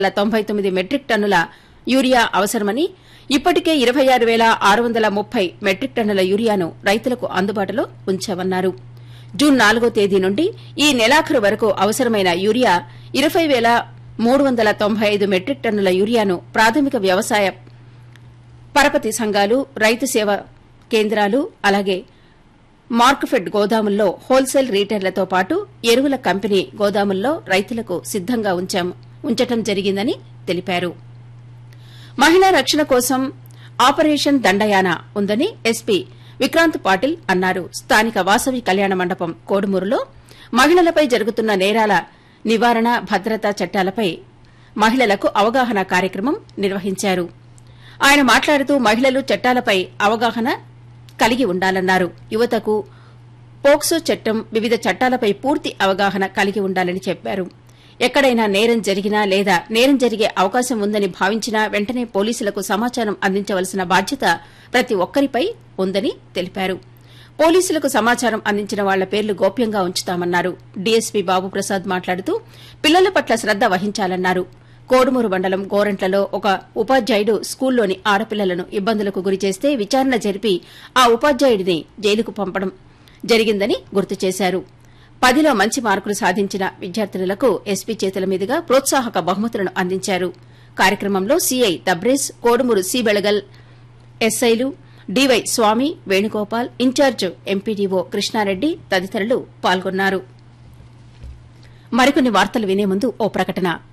తొంభై తొమ్మిది మెట్రిక్ టన్నుల యూరియా అవసరమని ఇప్పటికే ఇరవై ఆరు పేల ఆరు వందల ముప్పై మెట్రిక్ టన్నుల యూరియాను రైతులకు అందుబాటులో ఉంచామన్నారు జూన్ నాలుగో తేదీ నుండి ఈ నెలాఖరు వరకు అవసరమైన యూరియా ఇరవై పేల మూడు వందల తొంభై ఐదు మెట్రిక్ టన్నుల యూరియాను ప్రాథమిక వ్యవసాయ పరపతి సంఘాలు రైతు సేవా కేంద్రాలు అలాగే మార్క్ఫెడ్ గోదాముల్లో హోల్సేల్ రీటైర్లతో పాటు ఎరువుల కంపెనీ గోదాముల్లో రైతులకు సిద్దంగా ఉంచాం- ఉంచటం జరిగిందని తెలిపారు మహిళా రక్షణ కోసం ఆపరేషన్ దండయాన ఉందని ఎస్పీ విక్రాంత్ పాటిల్ అన్నారు స్థానిక వాసవి కళ్యాణ మండపం కోడుమూరులో మహిళలపై జరుగుతున్న నేరాల నివారణ భద్రతా చట్టాలపై మహిళలకు అవగాహన కార్యక్రమం నిర్వహించారు ఆయన మాట్లాడుతూ మహిళలు చట్టాలపై అవగాహన కలిగి ఉండాలన్నారు యువతకు పోక్సో చట్టం వివిధ చట్టాలపై పూర్తి అవగాహన కలిగి ఉండాలని చెప్పారు ఎక్కడైనా నేరం జరిగినా లేదా నేరం జరిగే అవకాశం ఉందని భావించినా వెంటనే పోలీసులకు సమాచారం అందించవలసిన బాధ్యత ప్రతి ఒక్కరిపై ఉందని తెలిపారు పోలీసులకు సమాచారం అందించిన వాళ్ల పేర్లు గోప్యంగా ఉంచుతామన్నారు డీఎస్పీ బాబుప్రసాద్ మాట్లాడుతూ పిల్లల పట్ల శ్రద్ద వహించాలన్నారు కోడుమూరు మండలం గోరంట్లలో ఒక ఉపాధ్యాయుడు స్కూల్లోని ఆడపిల్లలను ఇబ్బందులకు గురిచేస్తే విచారణ జరిపి ఆ ఉపాధ్యాయుడిని జైలుకు పంపడం జరిగిందని గుర్తు చేశారు పదిలో మంచి మార్కులు సాధించిన విద్యార్థినులకు ఎస్పీ చేతుల మీదుగా ప్రోత్సాహక బహుమతులను అందించారు కార్యక్రమంలో సీఐ తబ్రేజ్ కోడుమూరు సి బెళగల్ ఎస్ఐలు DY Swamy Venugopal incharge MPDO Krishnareddy తదితరులు పాల్గొన్నారు మరికొన్ని వార్తలు వినే ముందు ఓ ప్రకటన